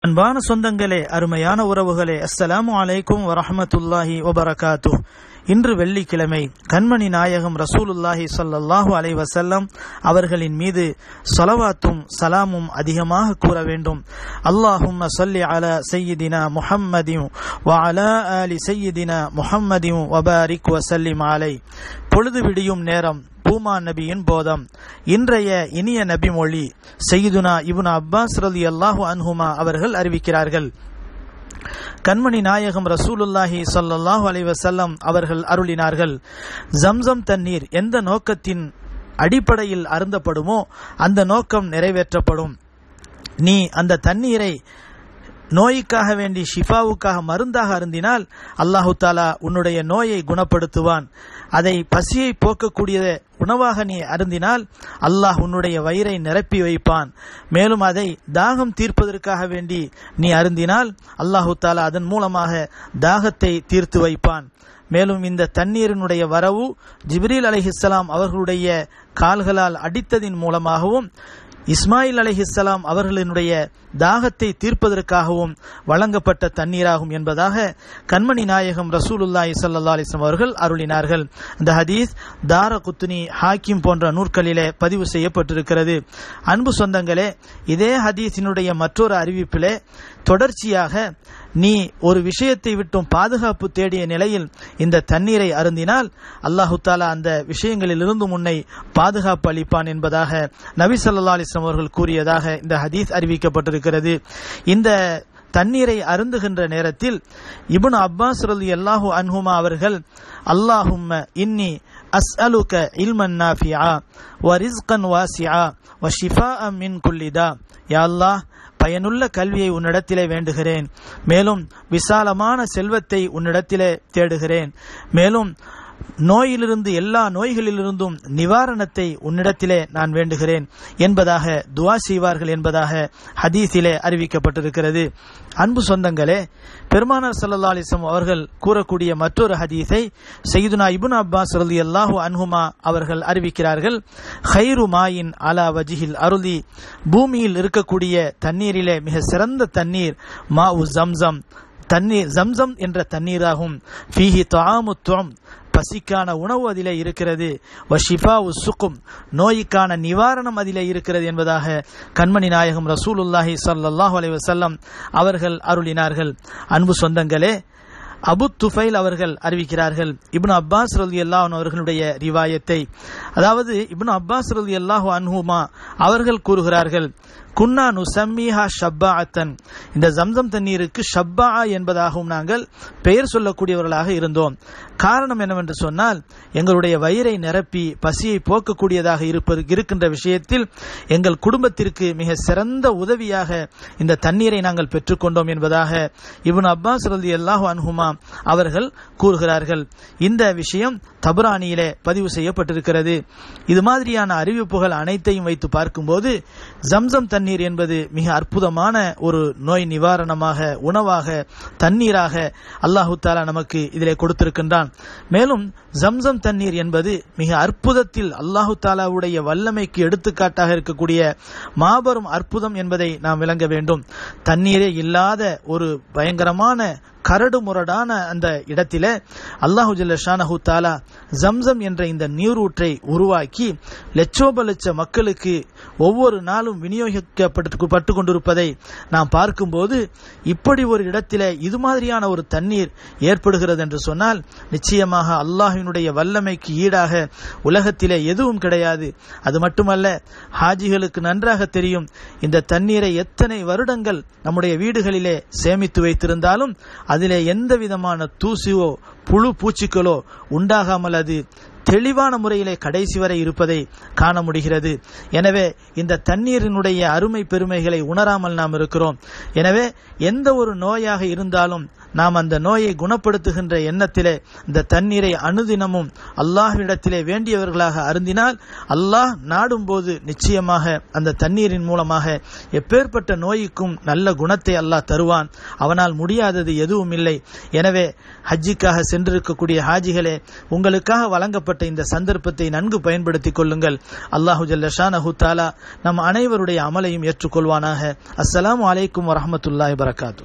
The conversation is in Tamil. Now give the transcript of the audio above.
அன்பான சொந்தங்களே அருமையான உறவுகளே அஸ்ஸலாமு அலைக்கும் வரஹமத்துல்லாஹி வபரகாத்து இன்று வெள்ளிக்கிழமை கண்மணி நாயகம் ரசூலுல்லாஹி ஸல்லல்லாஹு அலைஹி வஸல்லம் அவர்களின் மீது ஸலவாத்தும் சலாமும் அதிகமாக கூற வேண்டும் அல்லாஹும்ம ஸல்லி அலா சய்யிதினா முஹம்மதின் வ அலா ஆலி சய்யிதினா முஹம்மதின் வபாரிக் வசல்லிம் அலை பொழுது விடியும் நேரம் பூமா நபியின் போதம் இன்றைய இனிய நபி மொழி செய்துனா இபுன் அப்பாஸ் ரலி அல்லாஹு அன்ஹுமா அவர்கள் அறிவிக்கிறார்கள் கண்மணி நாயகம் ரசூலுல்லாஹி ஸல்லல்லாஹு அலைஹி வஸல்லம் அவர்கள் அருளினார்கள் ஜம்சம் தண்ணீர் எந்த நோக்கத்தின் அடிப்படையில் அருந்தப்படுமோ அந்த நோக்கம் நிறைவேற்றப்படும் நீ அந்த தண்ணீரை நோய்க்காக வேண்டி ஷிஃபாவுக்காக மருந்தாக அருந்தினால் அல்லாஹு தாலா உன்னுடைய நோயை குணப்படுத்துவான் அதை பசியை போக்கக்கூடிய உணவாக நீ அருந்தினால் அல்லாஹ் உன்னுடைய வயிறை நிரப்பி வைப்பான் மேலும் அதை தாகம் தீர்ப்பதற்காக வேண்டி நீ அருந்தினால் அல்லாஹு தாலா அதன் மூலமாக தாகத்தை தீர்த்து வைப்பான் மேலும் இந்த தண்ணீரினுடைய வரவு ஜிப்ரீல் அலிஹிஸ்லாம் அவர்களுடைய கால்களால் அடித்ததின் மூலமாகவும் இஸ்மாயில் அலிஹிஸ்லாம் அவர்களினுடைய தாகத்தை தீர்ப்பதற்காகவும் வழங்கப்பட்ட தண்ணீராகும் என்பதாக கண்மணி நாயகம் ரசூலுல்லாஹி சல்லா அலிஸ்லாம் அவர்கள் அருளினார்கள் இந்த ஹதீஸ் தார குத்துனி ஹாக்கிம் போன்ற நூற்களிலே பதிவு செய்யப்பட்டிருக்கிறது அன்பு சொந்தங்களே இதே ஹதீஸினுடைய மற்றொரு அறிவிப்பிலே தொடர்ச்சியாக நீ ஒரு விஷயத்தை விட்டும் பாதுகாப்பு தேடிய நிலையில் இந்த தண்ணீரை அருந்தினால் அல்லாஹு தாலா அந்த விஷயங்களில் இருந்து முன்னை பாதுகாப்பு அளிப்பான் என்பதாக நபி சொல்லா அலிஸ்லாம் அவர்கள் கூறியதாக இந்த ஹதீஸ் அறிவிக்கப்பட்டிருக்கிறது இந்த தண்ணீரை அருந்துகின்ற நேரத்தில் இபுன் அப்பாஸ் ரலி அல்லாஹூ அன்ஹுமா அவர்கள் அல்லாஹும்ம இன்னி அஸ்அலுக இல்மன் நாஃபியா வ ரிஸ்கன் வாசியா வ ஷிஃபா மின் குல்லிதா யா அல்லாஹ் பயனுள்ள கல்வியை உன்னிடத்திலே வேண்டுகிறேன் மேலும் விசாலமான செல்வத்தை உன்னிடத்திலே தேடுகிறேன் மேலும் நோயிலிருந்து எல்லா நோய்களிலிருந்தும் நிவாரணத்தை உன்னிடத்திலே நான் வேண்டுகிறேன் என்பதாக துவா செய்வார்கள் என்பதாக ஹதீஸிலே அறிவிக்கப்பட்டிருக்கிறது அன்பு சொந்தங்களே பெருமானார் சல்லா அலிஸ்லம் அவர்கள் கூறக்கூடிய மற்றொரு ஹதீஸை செய்துனா இபுன் அப்பாஸ் ரலி அல்லாஹூ அன்ஹுமா அவர்கள் அறிவிக்கிறார்கள் ஹைரு மாயின் அலா வஜிஹில் அருளி பூமியில் இருக்கக்கூடிய தண்ணீரிலே மிக சிறந்த தண்ணீர் மா உ ஜம்சம் தண்ணீர் ஜம்சம் என்ற தண்ணீராகும் ஃபீஹி தாமுத்துவம் பசிக்கான உணவு அதிலே இருக்கிறது வஷிஃபா சுக்கும் நோய்க்கான நிவாரணம் அதிலே இருக்கிறது என்பதாக கண்மணி நாயகம் ரசூலுல்லாஹி சல்லாஹூ அலைஹி வஸல்லம் அவர்கள் அருளினார்கள் அன்பு சொந்தங்களே அபு துஃபைல் அவர்கள் அறிவிக்கிறார்கள் இப்னு அப்பாஸ் ரலி அல்லாஹ் அவர்களுடைய ரிவாயத்தை அதாவது இப்னு அப்பாஸ் ரலி அல்லாஹு அன்ஹுமா அவர்கள் கூறுகிறார்கள் குன்னா நுசம்மிஹா ஷப்பா அத்தன் இந்த ஜம்சம் தண்ணீருக்கு ஷப்பா என்பதாகவும் நாங்கள் பெயர் சொல்லக்கூடியவர்களாக இருந்தோம் காரணம் என்னவென்று சொன்னால் எங்களுடைய வயிறை நிரப்பி பசியை போக்கக்கூடியதாக இருப்பது இருக்கின்ற விஷயத்தில் எங்கள் குடும்பத்திற்கு மிக சிறந்த உதவியாக இந்த தண்ணீரை நாங்கள் பெற்றுக்கொண்டோம் என்பதாக இவன் அப்பாஸ் ரலி அல்லாஹு அன்ஹுமா அவர்கள் கூறுகிறார்கள் இந்த விஷயம் தபுரானியிலே பதிவு செய்யப்பட்டிருக்கிறது இது மாதிரியான அறிவிப்புகள் அனைத்தையும் வைத்து பார்க்கும்போது ஜம்சம் தண்ணீர் என்பது மிக அற்புதமான ஒரு நோய் நிவாரணமாக உணவாக தண்ணீராக அல்லாஹு தாலா நமக்கு இதிலே கொடுத்திருக்கின்றான் மேலும் ஜம்சம் தண்ணீர் என்பது மிக அற்புதத்தில் அல்லாஹு தாலாவுடைய வல்லமைக்கு எடுத்துக்காட்டாக இருக்கக்கூடிய மாபெரும் அற்புதம் என்பதை நாம் விளங்க வேண்டும் தண்ணீரே இல்லாத ஒரு பயங்கரமான கரடு முரடான அந்த இடத்தில அல்லாஹு ஜல்லஷானஹு தாலா ஜம்சம் என்ற இந்த நீரூற்றை உருவாக்கி லட்சோப லட்ச மக்களுக்கு ஒவ்வொரு நாளும் விநியோகிக்கப்பட்டு பட்டு கொண்டிருப்பதை நாம் பார்க்கும்போது இப்படி ஒரு இடத்தில இது மாதிரியான ஒரு தண்ணீர் ஏற்படுகிறது என்று சொன்னால் நிச்சயமாக அல்லாஹினுடைய வல்லமைக்கு ஈடாக உலகத்திலே எதுவும் கிடையாது அது மட்டுமல்ல ஹாஜிகளுக்கு நன்றாக தெரியும் இந்த தண்ணீரை எத்தனை வருடங்கள் நம்முடைய வீடுகளிலே சேமித்து வைத்திருந்தாலும் அதிலே எந்த விதமான தூசியோ புழு பூச்சிகளோ உண்டாகாமல் அது தெளிவான முறையிலே கடைசி வரை இருப்பதை காண முடிகிறது எனவே இந்த தண்ணீரினுடைய அருமை பெருமைகளை உணராமல் நாம் இருக்கிறோம் எனவே எந்த ஒரு நோயாக இருந்தாலும் நாம் அந்த நோயை குணப்படுத்துகின்ற எண்ணத்திலே இந்த தண்ணீரை அனுதினமும் அல்லாஹ்விடத்திலே வேண்டியவர்களாக அருந்தினால் அல்லாஹ் நாடும் போது நிச்சயமாக அந்த தண்ணீரின் மூலமாக எப்பேற்பட்ட நோய்க்கும் நல்ல குணத்தை அல்லாஹ் தருவான் அவனால் முடியாதது எதுவும் இல்லை எனவே ஹஜ்ஜிக்காக சென்றிருக்கக்கூடிய ஹாஜிகளே உங்களுக்காக வழங்கப்பட்ட வழங்கப்பட்ட இந்த சந்தர்ப்பத்தை நன்கு பயன்படுத்திக் கொள்ளுங்கள் அல்லாஹு ஜல்லஷானஹு தாலா நம் அனைவருடைய அமலையும் ஏற்றுக்கொள்வானாக அஸ்ஸலாமு அலைக்கும் வரஹமத்துல்லாஹி வரகாத்து